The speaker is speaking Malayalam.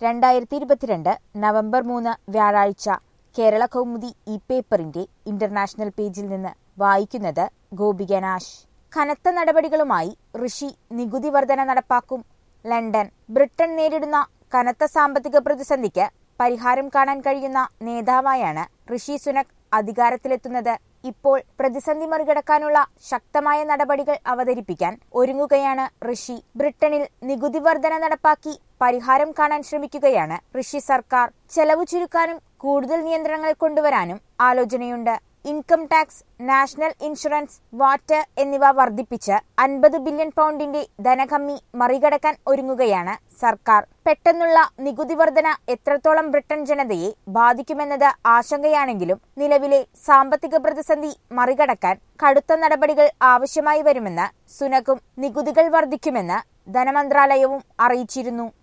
രണ്ടായിരത്തി ഇരുപത്തിരണ്ട് നവംബർ മൂന്ന് വ്യാഴാഴ്ച കേരള കൗമുദി ഈ പേപ്പറിന്റെ ഇന്റർനാഷണൽ പേജിൽ നിന്ന് വായിക്കുന്നത് ഗോപിക നാശ് കനത്ത നടപടികളുമായി ഋഷി നികുതി വർധന നടപ്പാക്കും ലണ്ടൻ ബ്രിട്ടൻ നേരിടുന്ന കനത്ത സാമ്പത്തിക പ്രതിസന്ധിക്ക് പരിഹാരം കാണാൻ കഴിയുന്ന നേതാവായാണ് ഋഷി സുനക് അധികാരത്തിലെത്തുന്നത് ഇപ്പോൾ പ്രതിസന്ധി മറികടക്കാനുള്ള ശക്തമായ നടപടികൾ അവതരിപ്പിക്കാൻ ഒരുങ്ങുകയാണ് ഋഷി ബ്രിട്ടനിൽ നികുതി വർധന നടപ്പാക്കി പരിഹാരം കാണാൻ ശ്രമിക്കുകയാണ് ഋഷി സർക്കാർ ചെലവ് ചുരുക്കാനും കൂടുതൽ നിയന്ത്രണങ്ങൾ കൊണ്ടുവരാനും ആലോചനയുണ്ട് income tax national insurance water എന്നിവ വർദ്ധിപ്പിച്ച് അൻപത് ബില്യൺ പൗണ്ടിന്റെ ധനകമ്മി മറികടക്കാൻ ഒരുങ്ങുകയാണ് സർക്കാർ പെട്ടെന്നുള്ള നികുതി വർധന എത്രത്തോളം ബ്രിട്ടൻ ജനതയെ ബാധിക്കുമെന്നത് ആശങ്കയാണെങ്കിലും നിലവിലെ സാമ്പത്തിക പ്രതിസന്ധി മറികടക്കാൻ കടുത്ത നടപടികൾ ആവശ്യമായി വരുമെന്ന് സുനകും നികുതികൾ വർദ്ധിക്കുമെന്ന് ധനമന്ത്രാലയവും അറിയിച്ചിരുന്നു